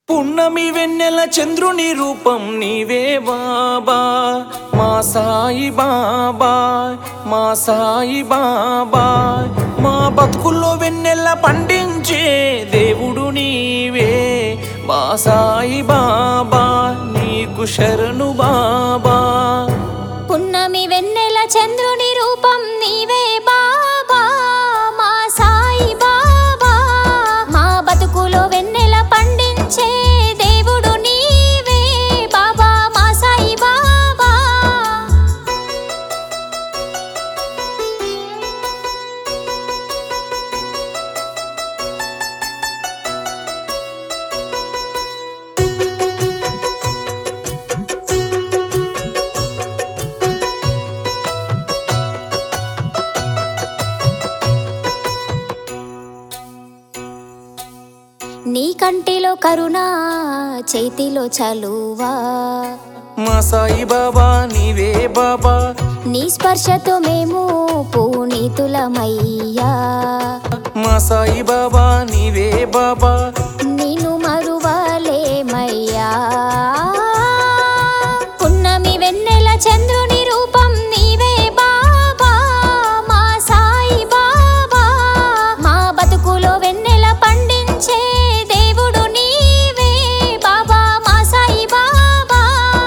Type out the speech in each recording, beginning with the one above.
పున్నమి వెన్నెల చంద్రుని రూపం నీవే బాబా మా సాయి బాబా మా సాయి బాబా మా బతుకుల్లో వెన్నెల పండించే దేవుడు నీవే మా సాయి బాబా నీకు శరణు బాబా పున్నమి వెన్నెల చంద్రుని రూపం నీవే బాబా మా సాయి బాబా మా బతుకులో వెన్నెల పండించే దేవుడు నీవే బాబా మా సాయి బాబా నీ కంటిలో కరుణ చేతిలో చలువా మా సాయి బాబా నీవే బాబా నీ స్పర్శతో మేము పూనీతులమయ్యా మా సాయి బాబా నీవే బాబా నిన్ను మరువలేమయ్యా పున్నమి వెన్నెల చంద్రుని రూపం నీవే బాబా మా సాయి బాబా మా బతుకులో వెన్నెల పండించే దేవుడు నీవే బాబా మా సాయి బాబా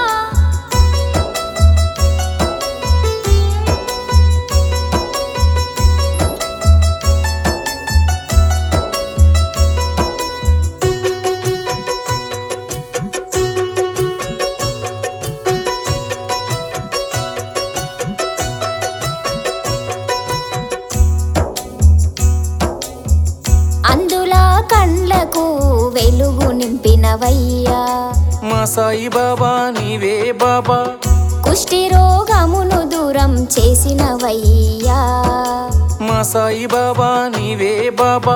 అందులా కండ్లకు వెలుగు నింపినవయ్యా మా సాయి బాబా నీవే బాబా కుష్టి రోగమును దూరం చేసినవయ్యా మా సాయి బాబా నీవే బాబా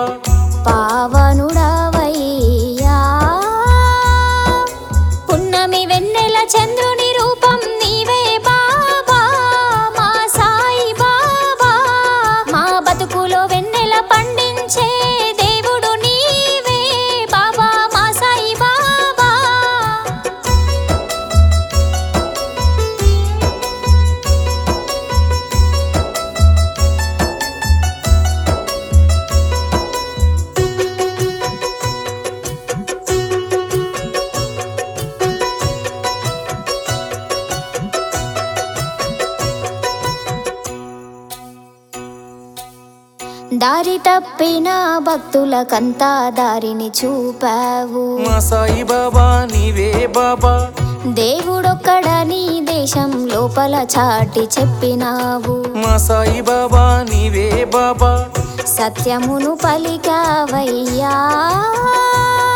పావనుడవయ్యా పున్నమి వెన్నెల చంద్రుని రూపం నీవే బాబా మా సాయి బాబా మా బతుకులో వెన్నెల పండించే దేవుడు నీవే బాబా మా సాయి బాబా దారి తప్పిన భక్తులకంతా దారిని చూపావు మా సాయి బాబా నీవే బాబా దేవుడొక్కడని దేశం లోపల చాటి చెప్పినావు మా సాయి బాబా నీవే బాబా సత్యమును పలికావయ్యా